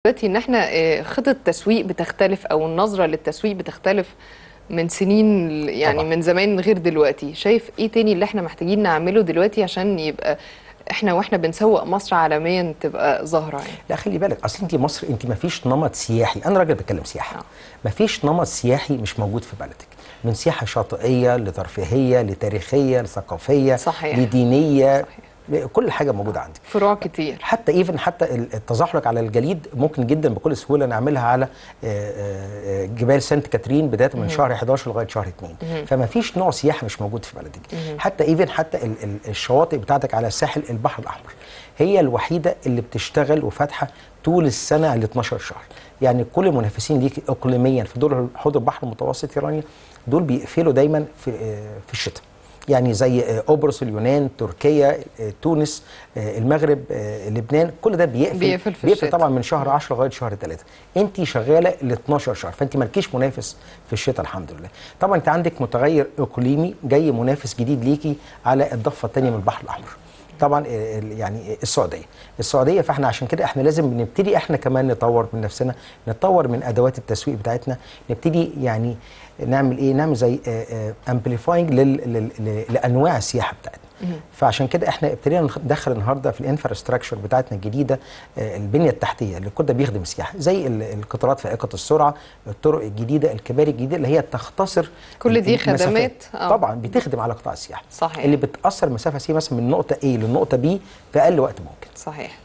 دلوقتي ان احنا آه، خطط التسويق بتختلف او النظره للتسويق بتختلف من سنين يعني طبعاً. من زمان غير دلوقتي شايف ايه تاني اللي احنا محتاجين نعمله دلوقتي عشان يبقى احنا واحنا بنسوق مصر عالميا تبقى ظاهره يعني لا خلي بالك اصل انت مصر انت ما فيش نمط سياحي انا راجل بتكلم سياحه آه. ما فيش نمط سياحي مش موجود في بلدك من سياحه شاطئيه لترفيهيه لتاريخيه لثقافيه صحيح. لدينيه صحيح. كل حاجه موجوده عندك فروع كتير حتى ايفن حتى التزحلق على الجليد ممكن جدا بكل سهوله نعملها على آه، آه، جبال سانت كاترين بدايه من شهر 11 لغايه شهر 2 فما فيش نوع سياحه مش موجود في بلدك حتى ايفن حتى ال- ال- الشواطئ بتاعتك على ساحل البحر الاحمر هي الوحيده اللي بتشتغل وفاتحه طول السنه ال 12 شهر يعني كل المنافسين ليك اقليميا في دول حوض البحر المتوسط يا رانيا دول بيقفلوا دايما في آه، في الشتاء يعني زي آه، قبرص اليونان تركيا آه، تونس آه، المغرب آه، لبنان كل ده بيقفل بيقفل في بيقفل الشتاء. طبعا من شهر 10 لغايه شهر 3 انت شغاله ال 12 شهر فانت مالكيش منافس في الشتاء الحمد لله طبعا انت عندك متغير اقليمي جاي منافس جديد ليكي على الضفه الثانيه من البحر الاحمر طبعا آه، ال- يعني السعوديه السعوديه فاحنا عشان كده احنا لازم بنبتدي احنا كمان نطور من نفسنا نطور من ادوات التسويق بتاعتنا نبتدي يعني نعمل ايه نعمل زي امبليفاينج لانواع السياحه بتاعتنا فعشان كده احنا ابتدينا ندخل النهارده في الانفراستراكشر بتاعتنا الجديده آه، البنيه التحتيه اللي كل ده بيخدم السياحه زي ال- القطارات فائقه السرعه الطرق الجديده الكباري الجديده اللي هي تختصر كل دي المسافات. خدمات، آه. طبعا بتخدم على قطاع السياحه صحيح. اللي بتاثر مسافه سي مثلا من نقطه A للنقطه B في اقل وقت ممكن صحيح